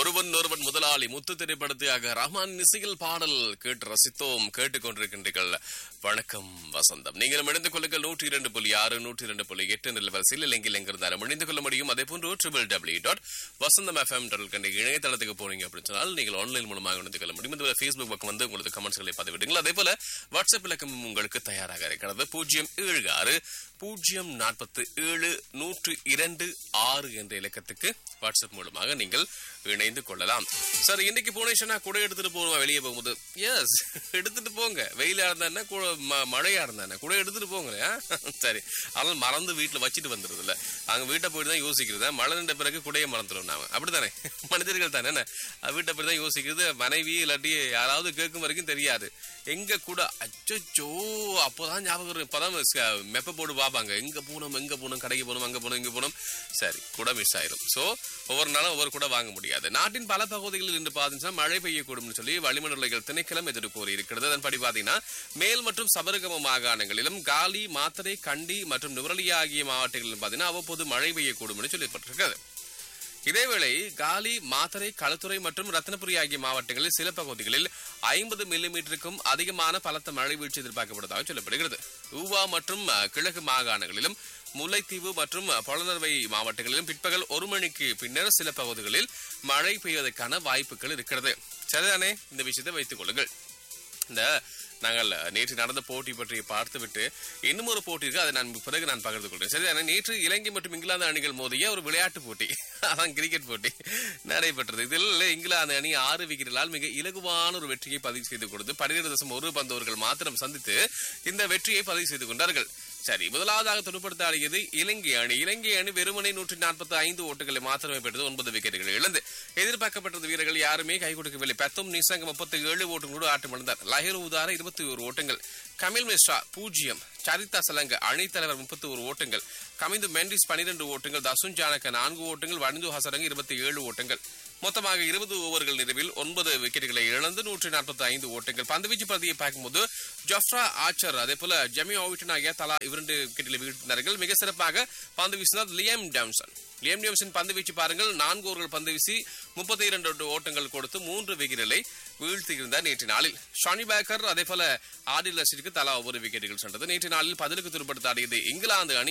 ஒருவன் ஒருவன் முதலாளி முத்து திரைப்படத்தியாக ரஹ்மான் இசையில் பாடல் கேட்டு ரசித்தோம் கேட்டுக்கொண்டிருக்கின்றீர்கள் வணக்கம் வசந்தம் நீங்களும் இணைந்து கொள்ளுங்கள் நூற்றி இரண்டு புள்ளி ஆறு நூற்றி இரண்டு புள்ளி எட்டு நிலவரசில் இல்லைங்கில் எங்கிருந்தாலும் இணைந்து கொள்ள முடியும் அதே போன்று triple W dot Vasantham FM கண்ட இணையதளத்துக்கு போனீங்க அப்படின்னு சொன்னால் நீங்கள் ஆன்லைன் மூலமாக இணைந்து கொள்ள முடியும் இதுவரை ஃபேஸ்புக் பக்கம் வந்து உங்களுக்கு கமெண்ட்ஸ்களை பதிவிடுங்கள் அதே போல வாட்ஸ்அப் இலக்கம் உங்களுக்கு தயாராக இருக்கிறது பூஜ்ஜியம் ஏழு ஆறு பூஜ்ஜியம் நாற்பத்தி ஏழு நூற்று இரண்டு ஆறு என்ற இலக்கத்துக்கு வாட்ஸ்அப் மூலமாக நீங்கள் இணைந்து கொள்ளலாம் சார் இன்னைக்கு போனேஷனா கூட எடுத்துட்டு போகணுமா வெளியே போகும்போது எஸ் எடுத்துட்டு போங்க வெயிலா இருந்தா கூட ம- மழையா இருந்தா கூட எடுத்துட்டு போங்க ஆ? சரி அதனால மறந்து வீட்டுல வச்சுட்டு வந்துருது இல்ல அங்க வீட்டை போயிட்டு தான் யோசிக்கிறது மழை நின்ற பிறகு கூடயே மறந்துடும் நாம அப்படித்தானே மனிதர்கள் தானே என்ன அஹ் வீட்டை போய் தான் யோசிக்கிறது மனைவி இல்லாட்டி யாராவது கேட்கும் வரைக்கும் தெரியாது எங்க கூட அச்சோ அப்போதான் ஞாபகம் வரும். இப்பதான் ச- மெப்ப போட்டு பார்ப்பாங்க எங்க போனோம் எங்க போனோம் கடைக்கு போனோம் அங்க போனோம் இங்க போனோம் சரி கூட மிஸ் ஆயிரும் சோ ஒவ்வொரு நாளும் ஒவ்வொரு கூட வாங்க முடியாது நாட்டின் பல பகுதிகளில் இன்று பாத்தீங்கன்னா மழை பெய்யக்கூடும் சொல்லி வளிமண்டலங்கள் திணைக்களம் எதிர்ப்பு கூறி இருக்கிறது அதன்படி பாத்தீங்கன்னா மேல் மற்றும் சபரகம மாகாணங்களிலும் காலி மாத்தறை கண்டி மற்றும் நுவரலியா ஆகிய மாவட்டங்களிலும் பாத்தீங்கன்னா அவ்வப்போது மழை பெய்யக்கூடும் என்று சொல்லப்பட்டிருக்கிறது இதேவேளை காலி மாத்தறை களுத்துறை மற்றும் ரத்னபுரி ஆகிய மாவட்டங்களில் சில பகுதிகளில் ஐம்பது மில்லிமீட்டருக்கும் அதிகமான பலத்த மழை வீழ்ச்சி எதிர்பார்க்கப்படுவதாக சொல்லப்படுகிறது ஊவா மற்றும் அஹ், கிழக்கு மாகாணங்களிலும் முல்லைத்தீவு மற்றும் அஹ், பொலனறுவை மாவட்டங்களிலும் பிற்பகல் ஒரு மணிக்கு பின்னர் சில பகுதிகளில் மழை பெய்வதற்கான வாய்ப்புகள் இருக்கிறது சரிதானே இந்த விஷயத்தை வைத்துக் கொள்ளுங்கள் இந்த நாங்கள் நேற்று நடந்த போட்டி பற்றி பார்த்துவிட்டு இன்னும் ஒரு போட்டி இருக்கு அதை நான் பிறகு நான் பகிர்ந்து கொள்றேன் சரி நேற்று இலங்கை மற்றும் இங்கிலாந்து அணிகள் மோதிய ஒரு விளையாட்டு போட்டி அதான் கிரிக்கெட் போட்டி நடைபெற்றது இதில் இங்கிலாந்து அணி ஆறு விக்கெட்டுகளால் மிக இலகுவான ஒரு வெற்றியை பதிவு செய்து கொடுத்து பன்னிரண்டு தசம் ஒரு பந்தவர்கள் மாத்திரம் சந்தித்து இந்த வெற்றியை பதிவு செய்து கொண்டார்கள் சரி முதலாவதாக துடுப்படுத்த ஆடியது இலங்கை அணி இலங்கை அணி வெறுமனே நூற்றி நாற்பத்தி ஐந்து ஓட்டுகளை மாத்திரமே பெற்றது ஒன்பது விக்கெட்டுகளை இழந்து எதிர்பார்க்கப்பட்டது வீரர்கள் யாருமே கை கொடுக்கவில்லை பத்தும் நிசங்க முப்பத்தி ஏழு ஓட்டுகளோடு ஆட்டம் இழந்தார் லஹிர் உதார இருபத்தி ஒரு ஓட்டங்கள் கமில் மிஸ்ரா பூஜ்ஜியம் சரிதா சலங்க அணித்தலைவர் முப்பத்தி ஒரு ஓட்டங்கள் கமிந்து மெண்டிஸ் பனிரெண்டு ஓட்டங்கள் தசுன் ஜானக நான்கு ஓட்டங்கள் வனிந்து ஹசரங்க இருபத்தி ஏழு ஓட்டங்கள் மொத்தமாக இருபது ஓவர்கள் நிறைவில் ஒன்பது விக்கெட்டுகளை இழந்து நூற்றி நாற்பத்தி ஐந்து ஓட்டங்கள் பந்துவீச்சு பிரதியை பார்க்கும்போது ஜொஃப்ரா ஆச்சர் அதே போல ஜெமி ஓவிட்டன் ஆகிய தலா இரண்டு விக்கெட்டில் வீழ்த்தினார்கள் மிக சிறப்பாக பந்து வீசினார் லியம் டாம்சன் லியம் டாம்சன் பந்து வீச்சு பாருங்கள் நான்கு ஓவர்கள் பந்து வீசி முப்பத்தி இரண்டு ஓட்டங்கள் கொடுத்து மூன்று விக்கெட்டுகளை வீழ்த்தியிருந்தார் நேற்று நாளில் ஷானி பேக்கர் அதே போல ஆடில் ரஷீதுக்கு தலா ஒவ்வொரு விக்கெட்டுகள் சென்றது நேற்று நாளில் பதிலுக்கு துருப்படுத்த ஆடியது இங்கிலாந்து அணி